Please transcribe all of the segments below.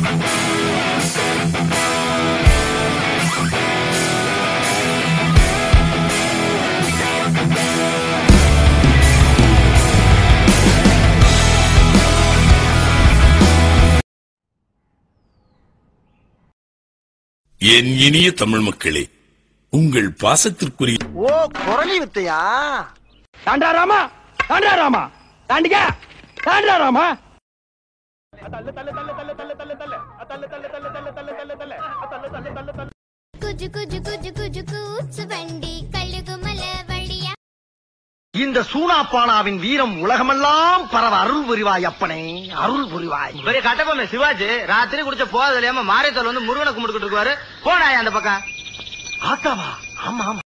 என் இனிய தமிழ் மக்களே உங்கள் பாசத்திற்குரிய ஓ குரலி வித்தையா தாண்டா ராமா தாண்டா ராமா தாண்டிக்க தாண்டா ராமா குஜு குஜு குஜு குஜு கூச்சு வண்டி கழுகுமல வழியா இந்த சூனாப்பானாவின் வீரம் உலகமெல்லாம் பரவ அருள் புரிவாய் அப்பனே அருள் புரிவாய் பெரிய கட்டபொம்மை சிவாஜி ராத்திரி குடிச்ச போறது இல்லையாம மாரியத்தோல் வந்து முருகனை கும்பிட்டுக்கிட்டு இருக்குவாரு போனாயா அந்த பக்கம் ஆத்தாவா ஆமா ஆமா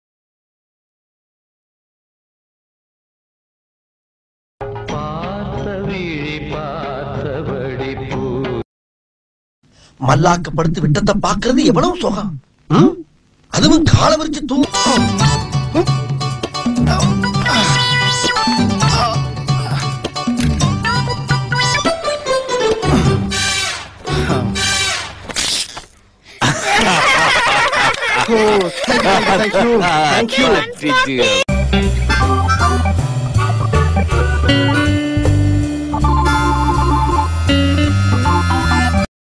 மல்லாக்க படுத்து விட்டத்தை பாக்குறது எவ்வளவு சுகம் ம்? அதுவும் கால விரிச்சு தூ தேங்க்யூ தேங்க்யூ